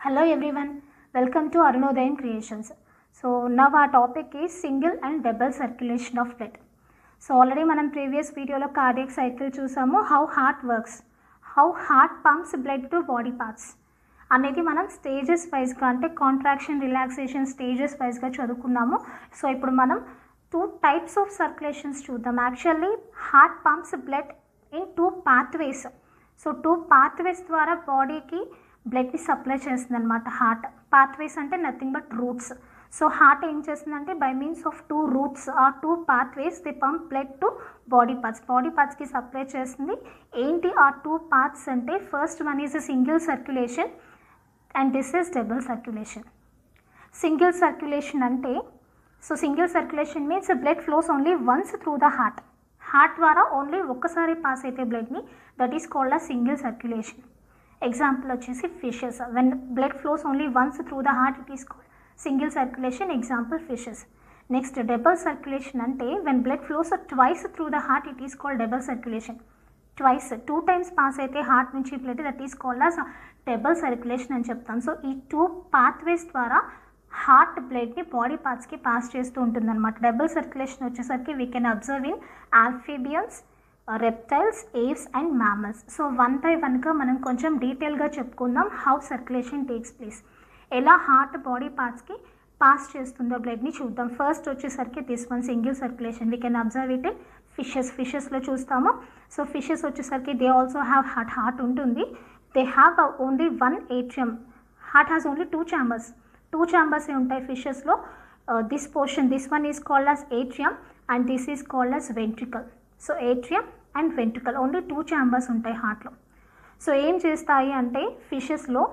Hello everyone, welcome to Arunodayam Creations. So now our topic is single and double circulation of blood. So already మనం previous వీడియోలో cardiac cycle చూసాము how heart works how heart pumps blood to body parts అనేది మనం stages వైజ్గా అంటే contraction relaxation stages వైజ్గా చదువుకున్నాము so ఇప్పుడు మనం టూ టైప్స్ ఆఫ్ సర్క్యులేషన్స్ చూద్దాం actually heart pumps blood in two pathways so two pathways ద్వారా బాడీకి బ్లడ్ని సప్లై చేస్తుంది అనమాట హార్ట్ పాత్వేస్ అంటే nothing but routes so heart ఏం చేస్తుందంటే by means of two routes ఆ two pathways the pump blood to body parts body పార్ట్స్కి సప్లై చేస్తుంది ఏంటి ఆ టూ పార్ట్స్ అంటే first one is single circulation and this is double circulation single circulation అంటే so single circulation means blood flows only once through the heart heart ద్వారా only ఒక్కసారి pass అయితే బ్లడ్ని that is called a single circulation example వచ్చేసి fishes when blood flows only once through the heart it is called single circulation example fishes next double circulation అంటే when blood flows twice through the heart it is called double circulation twice two times pass అయితే heart నుంచి blood that is called us double circulation అని చెప్తాం so ఈ two pathways ద్వారా heart బ్లడ్ని body పార్ట్స్కి pass చేస్తూ ఉంటుందన్నమాట డబుల్ సర్క్యులేషన్ వచ్చేసరికి we can observe in amphibians reptiles aves and mammals so one by వన్గా మనం కొంచెం డీటెయిల్గా చెప్పుకుందాం హౌ సర్క్యులేషన్ టేక్స్ ప్లేస్ ఎలా హార్ట్ బాడీ పార్ట్స్కి పాస్ చేస్తుందో బ్లడ్ని చూద్దాం ఫస్ట్ వచ్చేసరికి this one single circulation we can observe it fishes ఫిషెస్లో చూస్తాము సో ఫిషెస్ వచ్చేసరికి they also have heart heart ఉంటుంది they have only one atrium heart has only two chambers two chambers ఉంటాయి ఫిషెస్లో this portion this one is called as atrium and this is called as ventricle so atrium and ventricle only two chambers ఉంటాయి హార్ట్లో so ఏం చేస్తాయి అంటే ఫిషెస్లో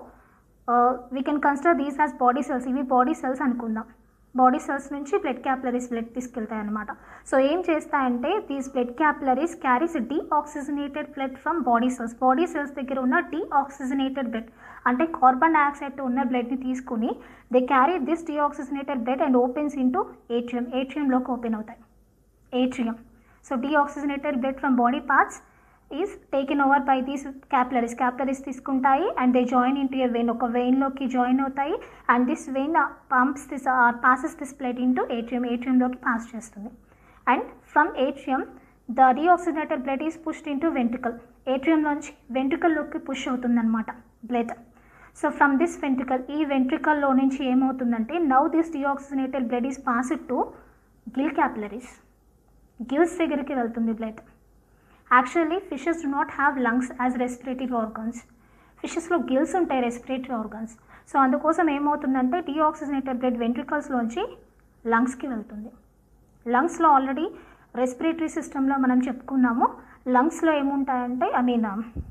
we can consider these as body cells ఇవి body cells అనుకుందాం body cells నుంచి blood capillaries blood తీసుకెళ్తాయి అనమాట సో ఏం చేస్తాయంటే these blood capillaries carries deoxygenated blood from body cells body cells దగ్గర ఉన్న డీఆక్సిజనేటెడ్ బ్లడ్ అంటే కార్బన్ డైఆక్సైడ్ ఉన్న బ్లడ్ని తీసుకుని they carry this deoxygenated blood and opens into atrium ఏట్రియంలోకి ఓపెన్ అవుతాయి atrium so deoxygenated blood from body parts is taken over by these capillaries capillaries తీసుకుంటాయి and they join into a vein ఒక వెయిన్లోకి join అవుతాయి and this vein pumps this passes this blood into atrium ఏట్రియంలోకి pass చేస్తుంది and from atrium the deoxygenated blood is pushed into ventricle ఏట్రియంలోంచి వెంట్రికల్లోకి push అవుతుందన్నమాట blood so from this ventricle ఈ వెంట్రికల్లో నుంచి ఏమవుతుందంటే now this deoxygenated blood is passed to gill capillaries gills దగ్గరికి వెళ్తుంది blood actually fishes do not have lungs as respiratory organs ఫిషెస్లో గిల్స్ ఉంటాయి రెస్పిరేటరీ ఆర్గన్స్ సో అందుకోసం ఏమవుతుందంటే డీఆక్సిజనేటెడ్ బ్లడ్ వెంట్రికల్స్లోంచి లంగ్స్కి వెళ్తుంది లంగ్స్లో ఆల్రెడీ రెస్పిరేటరీ సిస్టంలో మనం చెప్పుకున్నాము లంగ్స్లో ఏముంటాయంటే I mean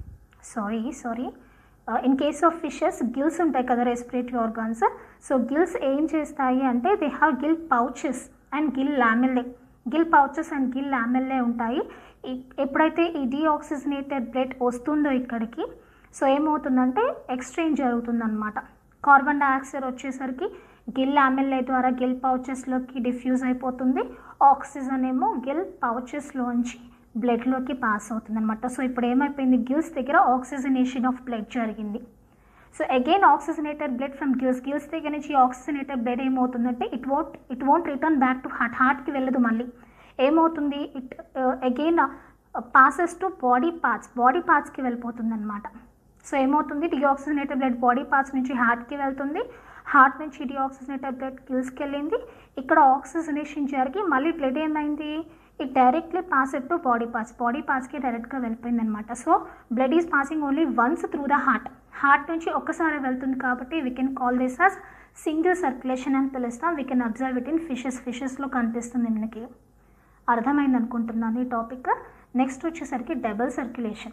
sorry sorry in case of fishes gills ఉంటాయి కదా రెస్పిరేటరీ ఆర్గాన్స్ సో గిల్స్ ఏం చేస్తాయి అంటే they have gill pouches and gill lamellae gill pouches and gill lamellae ఉంటాయి ఎప్పుడైతే ఈ డీఆక్సిజనేటెడ్ బ్లడ్ వస్తుందో ఇక్కడికి సో ఏమవుతుందంటే ఎక్స్చేంజ్ జరుగుతుందన్నమాట కార్బన్ డైఆక్సైడ్ వచ్చేసరికి గిల్ లామెల్లే ద్వారా గిల్ పౌచెస్లోకి డిఫ్యూజ్ అయిపోతుంది ఆక్సిజన్ ఏమో గిల్ పౌచెస్లోంచి బ్లడ్లోకి పాస్ అవుతుంది అనమాట సో ఇప్పుడు ఏమైపోయింది గిల్స్ దగ్గర ఆక్సిజనేషన్ ఆఫ్ బ్లడ్ జరిగింది so again oxygenated blood from gills gills దగ్గర నుంచి ఆక్సిజనేటెడ్ బ్లడ్ ఏమవుతుందంటే it won't it won't return back to heart హార్ట్కి వెళ్ళదు మళ్ళీ ఏమవుతుంది it again passes to body parts body పార్ట్స్కి వెళ్ళిపోతుంది అనమాట సో ఏమవుతుంది డిఆక్సిజనేటెడ్ బ్లడ్ బాడీ పార్ట్స్ నుంచి హార్ట్కి వెళ్తుంది హార్ట్ నుంచి డిఆక్సిజనేటెడ్ బ్లడ్ గిల్స్కి వెళ్ళింది ఇక్కడ ఆక్సిజనేషన్ జరిగి మళ్ళీ బ్లడ్ ఏమైంది it directly pass to body parts body పార్ట్స్కి డైరెక్ట్గా వెళ్ళిపోయింది అనమాట so blood is passing only once through the heart heart నుంచి ఒక్కసారి వెళ్తుంది కాబట్టి we can call this as single circulation అని పిలుస్తాం we can observe it in fishes ఫిషెస్లో కనిపిస్తుంది మనకి అర్థమైంది అనుకుంటున్నాను ఈ టాపిక్ నెక్స్ట్ వచ్చేసరికి double circulation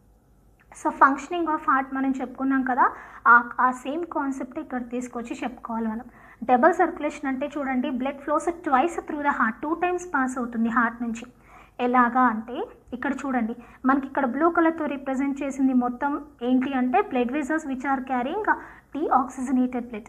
so functioning of heart మనం చెప్పుకున్నాం కదా ఆ సేమ్ కాన్సెప్ట్ ఇక్కడ తీసుకొచ్చి చెప్పుకోవాలి మనం డబుల్ సర్క్యులేషన్ అంటే చూడండి blood flows twice through the heart two times pass అవుతుంది హార్ట్ నుంచి ఎలాగా అంటే ఇక్కడ చూడండి మనకి ఇక్కడ బ్లూ కలర్తో రిప్రజెంట్ చేసింది మొత్తం ఏంటి అంటే blood vessels which are carrying deoxygenated blood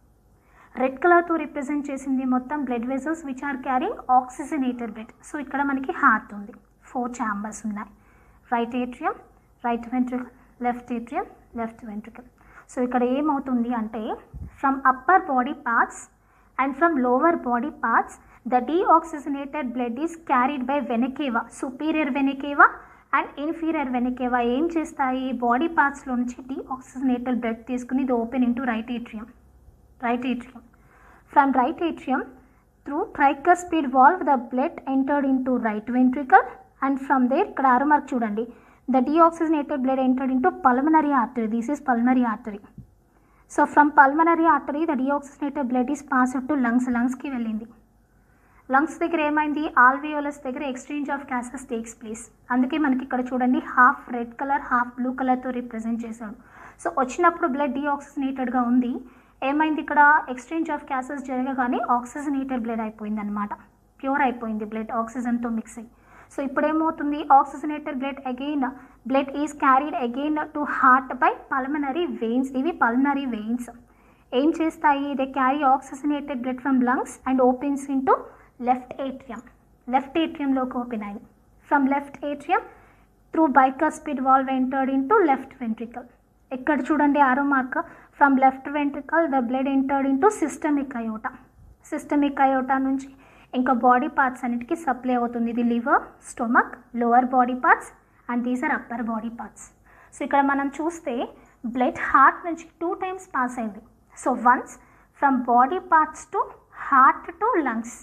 red కలర్తో రిప్రజెంట్ చేసింది మొత్తం blood vessels which are carrying oxygenated blood so ఇక్కడ మనకి హార్ట్ ఉంది ఫోర్ ఛాంబర్స్ ఉన్నాయి right atrium right ventricle left atrium left ventricle so ఇక్కడ ఏమవుతుంది అంటే from upper body parts and from lower body parts the deoxygenated blood is carried by vena cava superior vena cava and inferior vena cava ఏం చేస్తాయి body పార్ట్స్లో నుంచి deoxygenated blood తీసుకుని ఇది open into right atrium right atrium from right atrium through tricuspid valve the blood entered into right ventricle and from there ఇక్కడ arrow mark చూడండి the deoxygenated blood entered into pulmonary artery this is pulmonary artery so from pulmonary artery the deoxygenated blood is pass to lungs లంగ్స్కి వెళ్ళింది lungs దగ్గర ఏమైంది alveolus దగ్గర exchange of gases takes place అందుకే మనకి ఇక్కడ చూడండి half red colour half blue కలర్తో రిప్రజెంట్ చేశాడు సో వచ్చినప్పుడు బ్లడ్ డీఆక్సిజనేటెడ్గా ఉంది ఏమైంది ఇక్కడ ఎక్స్చేంజ్ ఆఫ్ గ్యాసెస్ జరగగానే ఆక్సిజనేటెడ్ బ్లడ్ అయిపోయింది అనమాట ప్యూర్ అయిపోయింది బ్లడ్ ఆక్సిజన్తో మిక్స్ అయ్యి సో ఇప్పుడు ఏమవుతుంది oxygenated blood again blood is carried again to heart by pulmonary veins ఇవి పల్మనరీ వెయిన్స్ ఏం చేస్తాయి they carry oxygenated blood from lungs and opens into left atrium left ఏట్రియంలోకి ఓపెన్ అయ్యి from left atrium through bicuspid valve entered into left ventricle ఇక్కడ చూడండి arrow mark from left ventricle the blood entered into systemic aorta systemic aorta నుంచి ఇంకా body parts అన్నిటికీ supply అవుతుంది ఇది liver stomach lower body parts and these are upper body parts so ఇక్కడ మనం చూస్తే బ్లడ్ హార్ట్ నుంచి టూ టైమ్స్ పాస్ అయింది so once from body parts to heart to lungs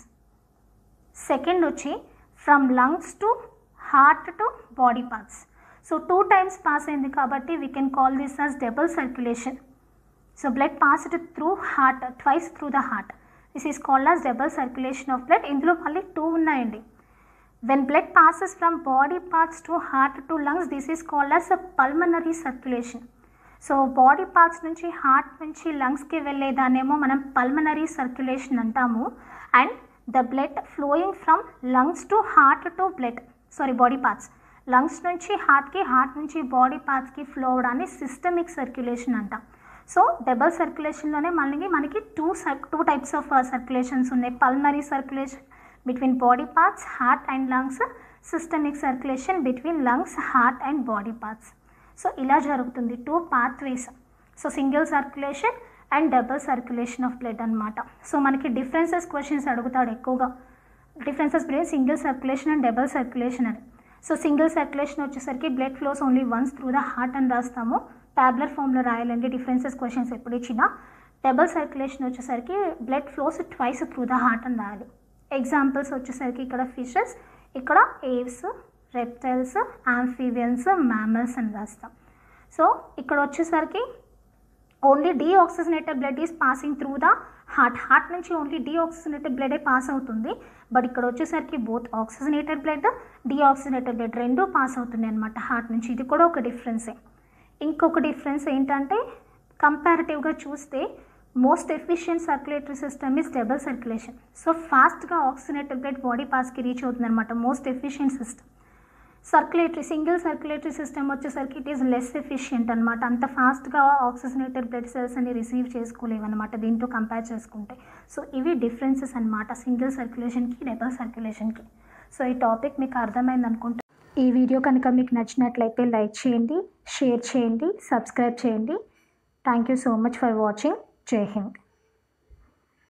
second వచ్చి from lungs to heart to body parts so two times pass అయింది కాబట్టి we can call this as double circulation so blood passed through heart twice through the heart this is called as double circulation of blood ఇందులో మళ్ళీ two ఉన్నాయండి when blood passes from body parts to heart to lungs this is called as pulmonary circulation so body parts నుంచి heart నుంచి లంగ్స్కి వెళ్ళేదాన్నేమో మనం pulmonary circulation అంటాము and the blood flowing from lungs to heart to blood sorry body parts lungs నుంచి హార్ట్కి heart నుంచి body పార్ట్స్కి ఫ్లో అవడాన్ని సిస్టమిక్ సర్క్యులేషన్ అంటాం సో డబల్ సర్క్యులేషన్లోనే మళ్ళీ మనకి two sir two types of circulations ఉన్నాయి pulmonary circulation between body parts heart and lungs systemic circulation between lungs heart and body parts so ఇలా జరుగుతుంది two pathways so single circulation and double circulation of blood అనమాట so మనకి differences questions అడుగుతాడు ఎక్కువగా differences between single circulation and double circulation అని so single circulation వచ్చేసరికి blood flows only once through the heart అని రాస్తాము టాబ్లెట్ ఫామ్లో రాయాలండి డిఫరెన్సెస్ క్వశ్చన్స్ ఎప్పుడు ఇచ్చినా డబుల్ సర్క్యులేషన్ వచ్చేసరికి blood flows twice through the heart అని రాయాలి ఎగ్జాంపుల్స్ వచ్చేసరికి ఇక్కడ ఫిషెస్ ఇక్కడ ఏవ్స్ రెప్టైల్స్ ఆంఫీబియన్స్ మ్యామల్స్ అని రాస్తాం సో ఇక్కడ వచ్చేసరికి only deoxygenated blood is passing through the heart heart నుంచి ఓన్లీ డీఆక్సిజనేటెడ్ బ్లడే పాస్ అవుతుంది బట్ ఇక్కడ వచ్చేసరికి both oxygenated blood deoxygenated blood రెండు పాస్ అవుతుంది అనమాట హార్ట్ నుంచి ఇది కూడా ఒక డిఫరెన్సే ఇంకొక డిఫరెన్స్ ఏంటంటే కంపారిటివ్గా చూస్తే most efficient circulatory system is double circulation so ఫాస్ట్గా ఆక్సిజనేటెడ్ బ్లడ్ బాడీ పాస్కి రీచ్ అవుతుంది అనమాట most efficient system circulatory single circulatory system వచ్చేసరికి ఇట్ ఈస్ లెస్ ఎఫిషియంట్ అనమాట అంత ఫాస్ట్గా ఆక్సిజనేటెడ్ బ్లడ్ సెల్స్ అని రిసీవ్ చేసుకోలేవు అనమాట దీంతో కంపేర్ చేసుకుంటే సో ఇవి డిఫరెన్సెస్ అనమాట సింగిల్ సర్క్యులేషన్కి డబల్ సర్క్యులేషన్కి సో ఈ టాపిక్ మీకు అర్థమైంది అనుకుంటా ఈ వీడియో కనుక మీకు నచ్చినట్లయితే లైక్ చేయండి షేర్ చేయండి సబ్స్క్రైబ్ చేయండి thank you so much for watching జై హింద్